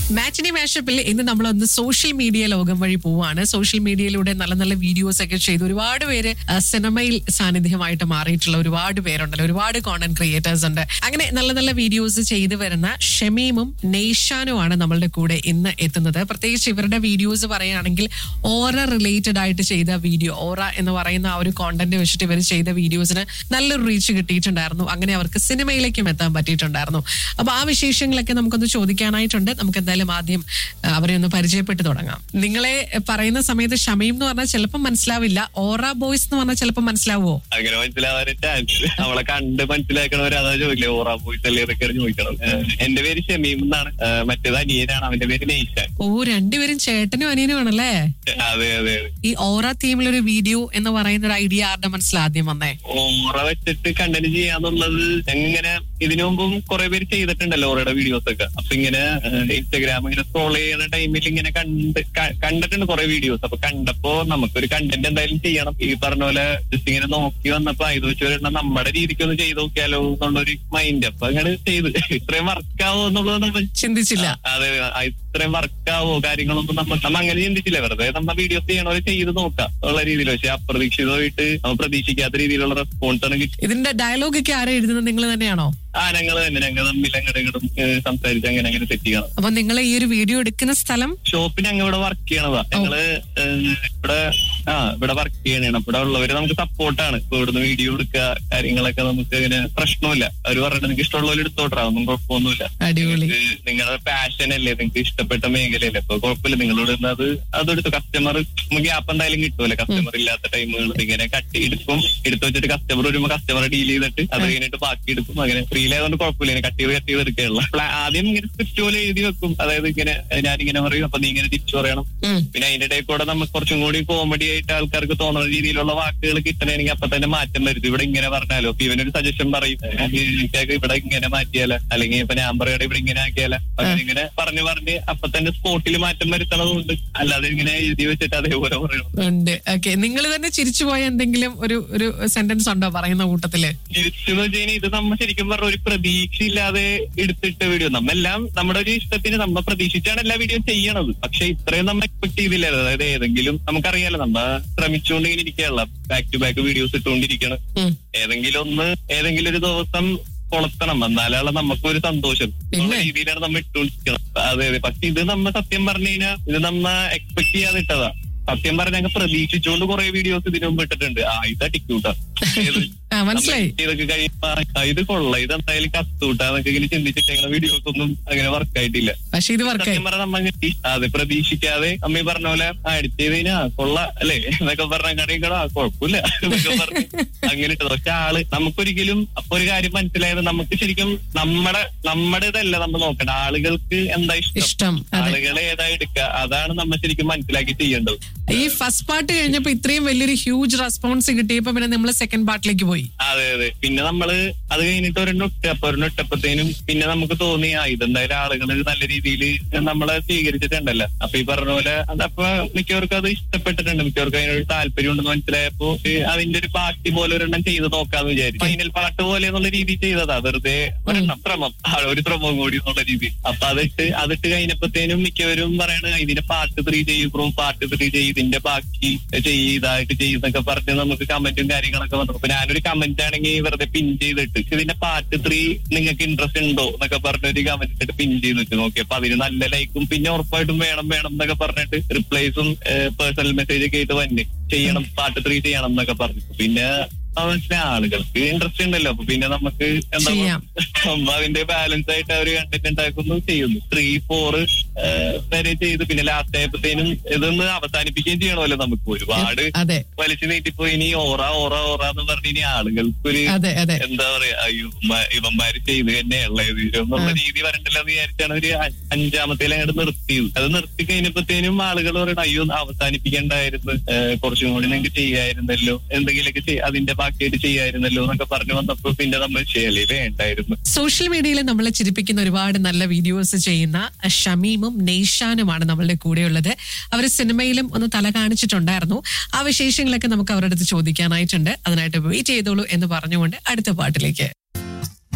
മാച്ചിനി മാഷപ്പിൽ ഇന്ന് നമ്മളൊന്ന് social media ലോകം വഴി പോവാണ് സോഷ്യൽ മീഡിയയിലൂടെ നല്ല നല്ല വീഡിയോസ് ഒക്കെ ചെയ്ത് ഒരുപാട് പേര് ആ, സിനിമയിൽ സാന്നിധ്യമായിട്ട് മാറിയിട്ടുള്ള ഒരുപാട് പേരുണ്ടല്ലോ ഒരുപാട് കോണ്ടന്റ് ക്രിയേറ്റേഴ്സ് ഉണ്ട് അങ്ങനെ നല്ല നല്ല വീഡിയോസ് ചെയ്തു വരുന്ന ഷമീമും നെയ്ഷാനുമാണ് നമ്മളുടെ കൂടെ ഇന്ന് എത്തുന്നത് പ്രത്യേകിച്ച് ഇവരുടെ വീഡിയോസ് പറയുകയാണെങ്കിൽ ഓറ റിലേറ്റഡ് ആയിട്ട് ചെയ്ത വീഡിയോ ഓറ എന്ന് പറയുന്ന ആ ഒരു കോണ്ടന്റ് വെച്ചിട്ട് ഇവർ ചെയ്ത വീഡിയോസിന് നല്ലൊരു റീച്ച് കിട്ടിയിട്ടുണ്ടായിരുന്നു അങ്ങനെ അവർക്ക് സിനിമയിലേക്കും എത്താൻ പറ്റിയിട്ടുണ്ടായിരുന്നു അപ്പൊ ആ വിശേഷങ്ങളൊക്കെ നമുക്കൊന്ന് ചോദിക്കാനായിട്ടുണ്ട് നമുക്ക് എന്തായാലും ആദ്യം ആ, അവരെ ഒന്ന് പരിചയപ്പെട്ട് തുടങ്ങാം നിങ്ങളെ പറയുന്ന സമയത്ത് ഷമീം എന്ന് പറഞ്ഞാൽ ചിലപ്പോൾ മനസ്സിലാവില്ല ഓറ ബോയ്സ് എന്ന് പറഞ്ഞാൽ ചിലപ്പോൾ മനസ്സിലാവോ അങ്ങനെ മനസ്സിലാവാൻ ചാൻസ് നമ്മളെ കണ്ട് മനസ്സിലാക്കണവര് അതാ ചോദിക്കില്ലേ ഓറാ പോയി അല്ലേ ഇതൊക്കെയാണ് ചോദിക്കണം ഏഹ് എന്റെ പേര് ഷമീം എന്നാണ് ഏഹ് മറ്റേത് അനിയനാണ് അവന്റെ പേര് നെയ്സാൻ ഓ രണ്ടുപേരും ചേട്ടനും അനിയനും ആണല്ലേ അതെ അതെ അതെ ഈ ഓറ തീമിലൊരു വീഡിയോ എന്ന് പറയുന്ന ഒരു ഐഡിയ ആരുടെ മനസ്സിൽ ആദ്യം വന്നേ ഓറ വെച്ചിട്ട് കണ്ടന്റ് ചെയ്യാന്നുള്ളത് ഇങ്ങനെ ഇതിനു മുമ്പും കുറെ പേര് ചെയ്തിട്ടുണ്ടല്ലോ ഓറയുടെ വീഡിയോസ് ഒക്കെ അപ്പൊ ഇങ്ങനെ ഇൻസ്റ്റാഗ്രാം ഇങ്ങനെ സ്ക്രോൾ ചെയ്യുന്ന ടൈമിൽ ഇങ്ങനെ കണ്ട് ക- കണ്ടിട്ടുണ്ട് കുറെ വീഡിയോസ് അപ്പൊ കണ്ടപ്പോ നമുക്കൊരു കണ്ടന്റ് എന്തായാലും ചെയ്യണം ഈ പറഞ്ഞ പോലെ ജസ്റ്റ് ഇങ്ങനെ നോക്കി വന്നപ്പോ ഇത് വെച്ച് വരണം നമ്മുടെ രീതിക്ക് ഒന്ന് ചെയ്ത് നോക്കിയാലോ എന്നുള്ളൊരു മൈൻഡ് അപ്പൊ അങ്ങനെ ചെയ്ത് ഇത്രയും വർക്കാവോ എന്നുള്ളത് നമ്മൾ ചിന്തിച്ചില്ല അതെ ആ, ഇത്രയും വർക്കാവോ കാര്യങ്ങളൊന്നും നമ്മൾ നമ്മ അങ്ങനെ ചിന്തിച്ചില്ല വെറുതെ നമ്മ വീഡിയോസ് ചെയ്യണവരെ ചെയ്ത് നോക്കാം ഉള്ള രീതിയിൽ പക്ഷെ അപ്രതീക്ഷിതമായിട്ട് നമ്മൾ പ്രതീക്ഷിക്കാത്ത രീതിയിലുള്ള റെസ്പോൺസ് ആണ് കിട്ടി ഇതിന്റെ ഡയലോഗ് ഒക്കെ ആരാ എഴുതുന്നത് നിങ്ങൾ തന്നെയാണോ ആ ഞങ്ങൾ തന്നെ ഞങ്ങൾ തമ്മിൽ അങ്ങോട്ടും ഇങ്ങോട്ടും ഏഹ്, സംസാരിച്ച് അങ്ങനെ അങ്ങനെ സെറ്റ് ചെയ്യണം അപ്പൊ നിങ്ങൾ ഈ ഒരു വീഡിയോ എടുക്കുന്ന സ്ഥലം ഷോപ്പിൽ ഞങ്ങൾ ഇവിടെ വർക്ക് ചെയ്യണതാ ഞങ്ങള് ഏഹ്, ഇവിടെ ആ ഇവിടെ വർക്ക് ചെയ്യണതാണ് അപ്പൊ ഇവിടെ ഉള്ളവര് നമുക്ക് സപ്പോർട്ടാണ് ഇപ്പൊ ഇവിടുന്ന് വീഡിയോ എടുക്കുക കാര്യങ്ങളൊക്കെ നമുക്ക് ഇങ്ങനെ പ്രശ്നമില്ല അവര് പറഞ്ഞിട്ട് നിങ്ങൾക്ക് ഇഷ്ടമുള്ളവർ എടുത്തോട്ടാ ഒന്നും കുഴപ്പമൊന്നുമില്ല അടിപൊളി നിങ്ങൾക്ക് നിങ്ങളുടെ പാഷൻ അല്ലേ നിങ്ങൾക്ക് ഇഷ്ടപ്പെട്ട മേഖലയല്ലേ അപ്പൊ കുഴപ്പമില്ല നിങ്ങളോട് ഇരുന്ന് അത് അതെടുത്തു കസ്റ്റമർ നമുക്ക് ഗ്യാപ്പ് എന്തായാലും കിട്ടുമല്ലോ കസ്റ്റമർ ഇല്ലാത്ത ടൈമുകൾ ഇങ്ങനെ കട്ട് എടുക്കും എടുത്തു വെച്ചിട്ട് കസ്റ്റമർ വരുമ്പോ കസ്റ്റമർ ഡീൽ ചെയ്തിട്ട് അത് കഴിഞ്ഞിട്ട് ബാക്കി എടുക്കും അങ്ങനെ ഫ്രീലായതുകൊണ്ട് കുഴപ്പമില്ല ഇങ്ങനെ കട്ട് ചെയ്ത് കട്ട് ചെയ്ത് എടുക്കുകയുള്ള ആദ്യം ഇങ്ങനെ സ്ക്രിപ്റ്റ് പോലെ എഴുതി വെക്കും അതായത് ഇങ്ങനെ ഞാനിങ്ങനെ പറയും അപ്പൊ നീ ഇങ്ങനെ തിരിച്ചു പറയണം ഉം. പിന്നെ അതിന്റെ ഇടയിൽ കൂടെ നമുക്ക് കുറച്ചും കൂടി കോമഡി ആയിട്ട് ആൾക്കാർക്ക് തോന്നുന്ന രീതിയിലുള്ള വാക്കുകൾ കിട്ടണമെങ്കിൽ അപ്പൊ തന്നെ മാറ്റം വരുത്തും ഇവിടെ ഇങ്ങനെ പറഞ്ഞാലോ അപ്പൊ ഇവനൊരു സജഷൻ പറയും എനിക്കൊക്കെ ഇവിടെ ഇങ്ങനെ മാറ്റിയാല അല്ലെങ്കിൽ ഇപ്പൊ ഞാൻ പറയട്ടെ ഇവിടെ ഇങ്ങനെ ആക്കിയാല അങ്ങനെ ഇങ്ങനെ പറഞ്ഞു പറഞ്ഞ് അപ്പൊ തന്നെ സ്പോട്ടിൽ മാറ്റം വരുത്തണതുകൊണ്ട് അല്ലാതെ ഇങ്ങനെ എഴുതി വെച്ചിട്ട് അതേപോലെ പറയണം ഉണ്ട് ഓക്കെ നിങ്ങൾ തന്നെ ചിരിച്ചു പോയ എന്തെങ്കിലും ഒരു ഒരു സെന്റൻസ് ഉണ്ടോ പറയുന്ന കൂട്ടത്തില് തിരിച്ചെന്ന് വെച്ച് കഴിഞ്ഞാൽ ഇത് നമ്മ ശരിക്കും പറഞ്ഞ ഒരു പ്രതീക്ഷയില്ലാതെ എടുത്തിട്ട വീഡിയോ നമ്മെല്ലാം നമ്മുടെ ഒരു ഇഷ്ടത്തിന് നമ്മ പ്രതീക്ഷിച്ചാണ് എല്ലാ വീഡിയോ ചെയ്യണത് പക്ഷെ ഇത്രയും നമ്മ എക്സ്പെക്ട് ചെയ്തില്ല അതായത് ഏതെങ്കിലും നമുക്കറിയാലോ നമ്മ ശ്രമിച്ചുകൊണ്ട് ഇങ്ങനെ ഇരിക്കുകയല്ല ബാക്ക് ടു ബാക്ക് വീഡിയോസ് ഇട്ടുകൊണ്ടിരിക്കണം ഉം. ഏതെങ്കിലും ഒന്ന് ഏതെങ്കിലും ഒരു ദിവസം കൊളത്തണം എന്നാലാണ് നമുക്കൊരു സന്തോഷം പിന്നെ? ഉള്ള രീതിയിലാണ് നമ്മൾ ഇട്ടുകൊണ്ടിരിക്കണം അതെ അതെ പക്ഷെ ഇത് നമ്മ സത്യം പറഞ്ഞു കഴിഞ്ഞാൽ ഇത് നമ്മ എക്സ്പെക്ട് ചെയ്യാതെ ഇട്ടതാ സത്യം പറഞ്ഞ ഞങ്ങൾ പ്രതീക്ഷിച്ചുകൊണ്ട് കുറെ വീഡിയോസ് ഇതിനു മുമ്പ് ഇട്ടിട്ടുണ്ട് ആ ഇത് അടിക്കൂട്ടാ ഏത് ആ മനസ്സിലായി നമ്മൾ ഇതൊക്കെ കഴിയുമ്പോ ആ, ഇത് കൊള്ള ഇത് എന്തായാലും കത്തൂട്ടാന്നൊക്കെ ഇങ്ങനെ ചിന്തിച്ചിട്ട് ഞങ്ങളുടെ വീഡിയോസ് ഒന്നും അങ്ങനെ വർക്ക് ആയിട്ടില്ല പക്ഷെ ഇത് വർക്കായി സത്യം പറഞ്ഞാൽ നമ്മ അങ്ങനെ അതെ പ്രതീക്ഷിക്കാതെ അമ്മ ഈ പറഞ്ഞ പോലെ ആ എഡിറ്റ് ചെയ്ത് കഴിഞ്ഞാ കൊള്ള അല്ലേ എന്നൊക്കെ പറഞ്ഞ കടയും ആ കുഴപ്പമില്ല എന്നൊക്കെ പറഞ്ഞ് അങ്ങനെ ഇട്ടത് പക്ഷെ ആള് നമുക്കൊരിക്കലും അപ്പൊ ഒരു കാര്യം മനസ്സിലായത് നമുക്ക് ശരിക്കും നമ്മുടെ നമ്മുടെ ഇതല്ല നമ്മൾ നോക്കണ്ട ആളുകൾക്ക് എന്താ ഇഷ്ടം ഇഷ്ടം അതെ ആളുകളെ ഏതാ എടുക്കുക അതാണ് നമ്മൾ ശരിക്കും മനസ്സിലാക്കി ചെയ്യേണ്ടത് ഈ ഫസ്റ്റ് പാർട്ട് കഴിഞ്ഞപ്പോ ഇത്രയും വലിയൊരു ഹ്യൂജ് റെസ്പോൺസ് കിട്ടിയപ്പോ പിന്നെ നമ്മൾ സെക്കൻഡ് പാർട്ടിലേക്ക് പോയി അതെ അതെ പിന്നെ നമ്മള് അത് കഴിഞ്ഞിട്ട് ഒരെണ്ണം ഇട്ട് അപ്പൊ ഒരെണ്ണം ഇട്ടപ്പോഴത്തേനും പിന്നെ നമുക്ക് തോന്നി ആ ഇതെന്തായാലും ആളുകൾ നല്ല രീതിയിൽ നമ്മളെ സ്വീകരിച്ചിട്ടുണ്ടല്ലോ അപ്പൊ ഈ പറഞ്ഞ പോലെ അതപ്പൊ മിക്കവർക്കും അത് ഇഷ്ടപ്പെട്ടിട്ടുണ്ട് മിക്കവർക്കും അതിനൊരു താല്പര്യം ഉണ്ടെന്ന് മനസ്സിലായപ്പോ ഈ അതിന്റെ ഒരു പാർട്ടി പോലെ ഒരെണ്ണം ചെയ്ത് നോക്കാന്ന് വിചാരിച്ചു ഫൈനൽ പാട്ട് പോലെ എന്നുള്ള രീതി ചെയ്തതാ വെറുതെ ഒരെണ്ണം ശ്രമം ആ, ഒരു ശ്രമം കൂടി എന്നുള്ള രീതി അപ്പൊ അതിട്ട് അതിട്ട് കഴിഞ്ഞപ്പോഴത്തേനും മിക്കവരും പറയണ ഇതിന്റെ പാർട്ട് ത്രീ ചെയ്യും പാർട്ട് ത്രീ ചെയ്യും ഇതിന്റെ ബാക്കി ചെയ്യ് ഇതായിട്ട് ചെയ്യുന്നൊക്കെ പറഞ്ഞ് നമുക്ക് കമന്റും കാര്യങ്ങളൊക്കെ വന്നു അപ്പൊ ഞാനൊരു കമന്റ് ആണെങ്കിൽ വെറുതെ പിൻ ചെയ്തിട്ട് ഇതിന്റെ പാർട്ട് ത്രീ നിങ്ങൾക്ക് ഇൻട്രസ്റ്റ് ഉണ്ടോ എന്നൊക്കെ പറഞ്ഞൊരു കമന്റ് ഇട്ടിട്ട് പിൻ ചെയ്ത് വെച്ച് നോക്കി അപ്പൊ അതിന് നല്ല ലൈക്കും പിന്നെ ഉറപ്പായിട്ടും വേണം വേണം എന്നൊക്കെ പറഞ്ഞിട്ട് റിപ്ലൈസും പേഴ്സണൽ മെസ്സേജ് ഒക്കെ ആയിട്ട് വന്നെ ചെയ്യണം പാർട്ട് ത്രീ ചെയ്യണം എന്നൊക്കെ പറഞ്ഞു പിന്നെ ആ മനസ്സിലായി ആളുകൾക്ക് ഇൻട്രസ്റ്റ് ഉണ്ടല്ലോ അപ്പൊ പിന്നെ നമുക്ക് എന്താ ചെയ്യാം. നമ്മ അതിന്റെ ബാലൻസ് ആയിട്ട് അവര് കണ്ടന്റ് ഉണ്ടാക്കുന്നു ചെയ്യുന്നു ത്രീ ഫോർ വരെ ചെയ്ത് പിന്നെ ലാസ്റ്റ് ആയപ്പോഴത്തേനും ഇതൊന്ന് അവസാനിപ്പിക്കുകയും ചെയ്യണമല്ലോ നമുക്ക് ഒരുപാട് അതെ വലിച്ചു നീട്ടിപ്പോയി ഇനി ഓറ ഓറ ഓറ എന്ന് പറഞ്ഞ് ഇനി ആളുകൾക്കൊരു അതെ അതെ എന്താ പറയാ അയ്യോ മ- ഇവന്മാര് ചെയ്ത് തന്നെയുള്ള എന്നുള്ള രീതി വരണ്ടല്ലോ എന്ന് വിചാരിച്ചാണ് ഒരു അ- അഞ്ചാമത്തേൽ അങ്ങോട്ട് നിർത്തിയത് അത് നിർത്തി കഴിഞ്ഞപ്പോഴത്തേനും ആളുകൾ പറയണം അയ്യോ അവസാനിപ്പിക്കണ്ടായിരുന്നു ഏഹ് കുറച്ചും കൂടി നിങ്ങൾക്ക് ചെയ്യായിരുന്നല്ലോ എന്തെങ്കിലുമൊക്കെ ചെയ്- അതിന്റെ ബാക്കിയായിട്ട് ചെയ്യായിരുന്നല്ലോ എന്നൊക്കെ പറഞ്ഞു വന്നപ്പോ പിന്നെ നമ്മൾ ചെയ്യലേ വേണ്ടായിരുന്നു സോഷ്യൽ മീഡിയയിൽ നമ്മളെ ചിരിപ്പിക്കുന്ന ഒരുപാട് നല്ല വീഡിയോസ് ചെയ്യുന്ന ഷമീമും നെയ്ഷാനുമാണ് നമ്മളുടെ കൂടെയുള്ളത് അവർ സിനിമയിലും ഒന്ന് തല കാണിച്ചിട്ടുണ്ടായിരുന്നു ആ വിശേഷങ്ങളൊക്കെ നമുക്ക് അവരുടെ അടുത്ത് ചോദിക്കാനായിട്ടുണ്ട് അതിനായിട്ട് വെയിറ്റ് ചെയ്തോളൂ എന്ന് പറഞ്ഞുകൊണ്ട് അടുത്ത പാട്ടിലേക്ക്